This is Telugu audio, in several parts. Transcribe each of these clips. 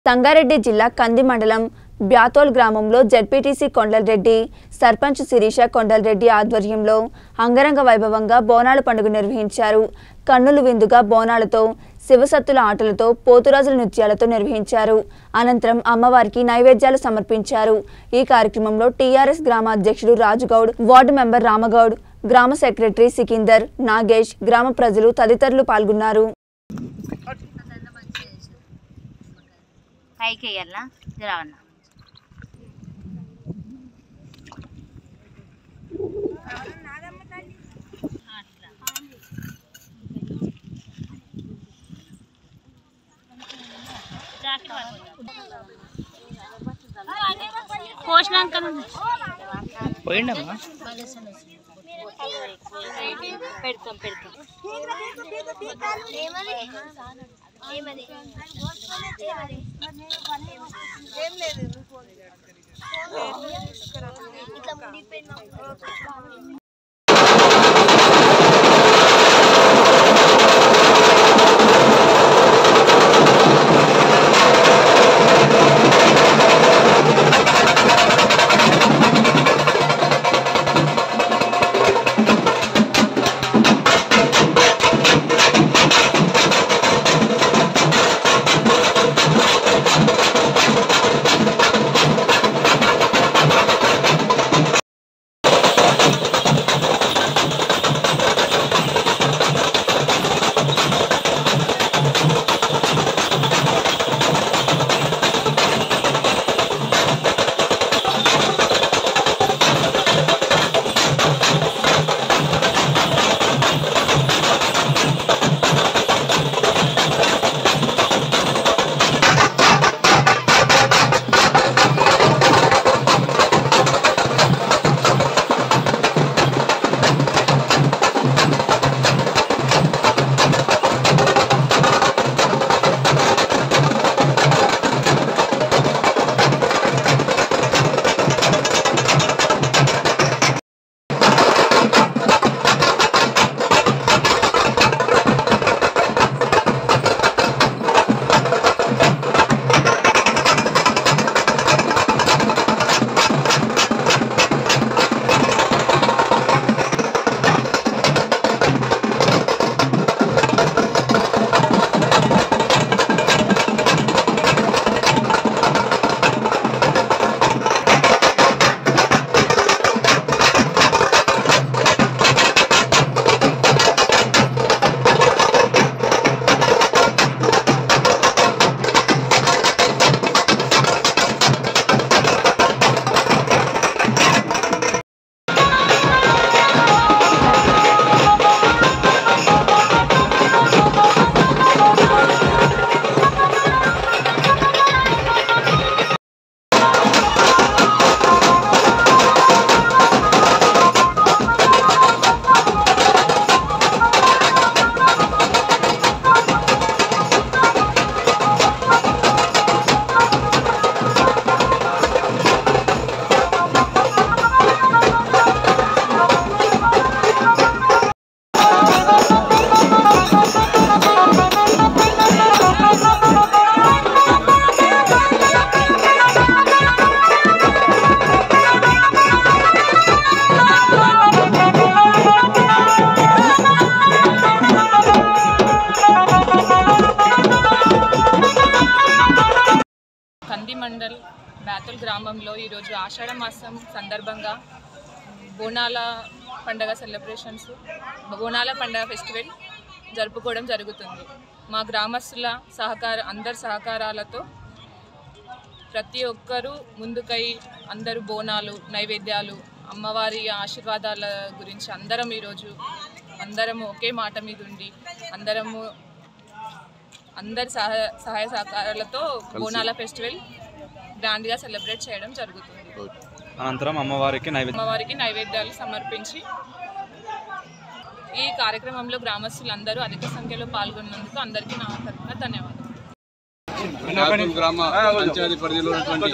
సంగారెడ్డి జిల్లా కంది మండలం బ్యాతోల్ గ్రామంలో జడ్పీటీసీ కొండలరెడ్డి సర్పంచ్ శిరీష కొండలరెడ్డి ఆధ్వర్యంలో అంగరంగ వైభవంగా బోనాల పండుగ నిర్వహించారు కన్నులు విందుగా బోనాలతో శివసత్తుల ఆటలతో పోతురాజుల నృత్యాలతో నిర్వహించారు అనంతరం అమ్మవారికి నైవేద్యాలు సమర్పించారు ఈ కార్యక్రమంలో టీఆర్ఎస్ గ్రామ అధ్యక్షుడు రాజుగౌడ్ వార్డు మెంబర్ రామగౌడ్ గ్రామ సెక్రటరీ సికిందర్ నాగేష్ గ్రామ ప్రజలు తదితరులు పాల్గొన్నారు పైకి వేయాలనా జరావన్న కోసినాక పోయిండమ్మా పెడతాం పెడతాం కంది మండల్ బ్యాతుల్ గ్రామంలో ఈరోజు ఆషాఢ మాసం సందర్భంగా బోనాల పండగ సెలబ్రేషన్స్ బోనాల పండగ ఫెస్టివల్ జరుపుకోవడం జరుగుతుంది మా గ్రామస్తుల సహకార అందరి సహకారాలతో ప్రతి ఒక్కరూ ముందుకై అందరూ బోనాలు నైవేద్యాలు అమ్మవారి ఆశీర్వాదాల గురించి అందరం ఈరోజు అందరము ఒకే మాట మీద ఉండి అందరము అందరి సహాయ సహాయ సహకారాలతో బోనాల ఫెస్టివల్ గ్రాండ్గా సెలబ్రేట్ చేయడం జరుగుతుంది అనంతరం అమ్మవారికి నైవేద్యం అమ్మవారికి నైవేద్యాలు సమర్పించి ఈ కార్యక్రమంలో గ్రామస్తులందరూ అధిక సంఖ్యలో పాల్గొన్నందుకు అందరికీ నా తరఫున ధన్యవాదాలు యాదవ్ గ్రామ పంచాయతీ పరిధిలో ఉన్నటువంటి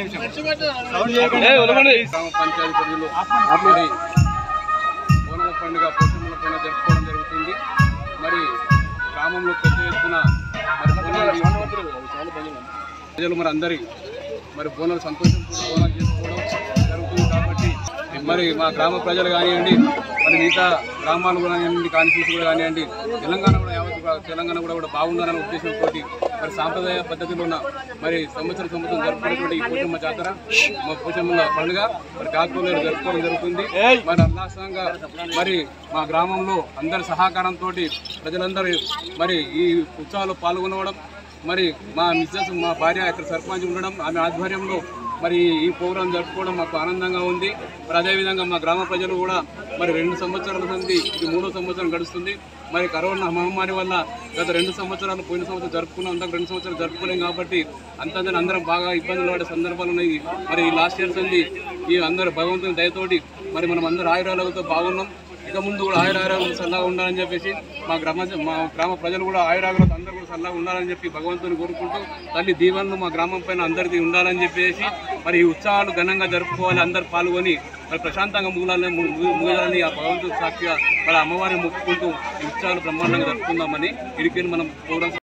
గ్రామ పంచాయతీ పరిధిలో మరి బోనాల పండుగ పోషమ్మల పండుగ జరుపుకోవడం జరుగుతుంది మరి గ్రామంలో పెద్ద ఎత్తున మరి బోనాలు ప్రజలు మరి అందరి మరి బోనాలు సంతోషంతో బోనాలు చేసుకోవడం జరుగుతుంది కాబట్టి మరి మా గ్రామ ప్రజలు కానివ్వండి మరి మిగతా గ్రామాలు కూడా కానివ్వండి కాన్స్టిట్యూన్స్ కూడా కానివ్వండి తెలంగాణ కూడా యావత్ కూడా- తెలంగాణ కూడా కూడా బాగుండాలనే ఉద్దేశంతో మరి సాంప్రదాయ పద్ధతిలో ఉన్న మరి సంవత్సరం సంవత్సరం జరుపుకునేటువంటి ఈ పోచమ్మ జాతర మా పోచమ్మ పండుగ మరి కాకపోతే జరుపుకోవడం జరుగుతుంది మరి ఉల్లాసంగా మరి మా గ్రామంలో అందరి సహకారంతో ప్రజలందరూ మరి ఈ ఉత్సవాల్లో పాల్గొనడం మరి మా మిస్సెస్ మా భార్య ఇక్కడ సర్పంచ్ ఉండడం ఆమె ఆధ్వర్యంలో మరి ఈ ప్రోగ్రాం జరుపుకోవడం మాకు ఆనందంగా ఉంది మరి అదేవిధంగా మా గ్రామ ప్రజలు కూడా మరి రెండు సంవత్సరాల నుండి ఇది మూడో సంవత్సరం గడుస్తుంది మరి కరోనా మహమ్మారి వల్ల గత రెండు సంవత్సరాలు పోయిన సంవత్సరం జరుపుకున్నాం అంతా రెండు సంవత్సరాలు జరుపుకోలేం కాబట్టి అంతందరూ అందరం బాగా ఇబ్బందులు పడే సందర్భాలు ఉన్నాయి మరి ఈ లాస్ట్ ఇయర్స్ ఉంది ఈ అందరు భగవంతుని దయతోటి మరి మనం అందరూ ఆయురాలతో బాగున్నాం ఇక ముందు కూడా ఆయురారోగ్యాలు సల్లగా ఉండాలని చెప్పేసి మా గ్రామ మా గ్రామ ప్రజలు కూడా ఆయురారోగ్యాలు అందరూ కూడా సల్లగా ఉండాలని చెప్పి భగవంతుని కోరుకుంటూ తల్లి దీవెనలు మా గ్రామం పైన అందరికీ ఉండాలని చెప్పేసి మరి ఈ ఉత్సవాలు ఘనంగా జరుపుకోవాలి అందరు పాల్గొని మరి ప్రశాంతంగా ముగాలని ముగాలని ఆ భగవంతుడు సాక్షిగా మరి అమ్మవారిని మొక్కుకుంటూ ఈ ఉత్సవాలు బ్రహ్మాండంగా జరుపుకుందామని ఇడికి మనం ప్రోగ్రామ్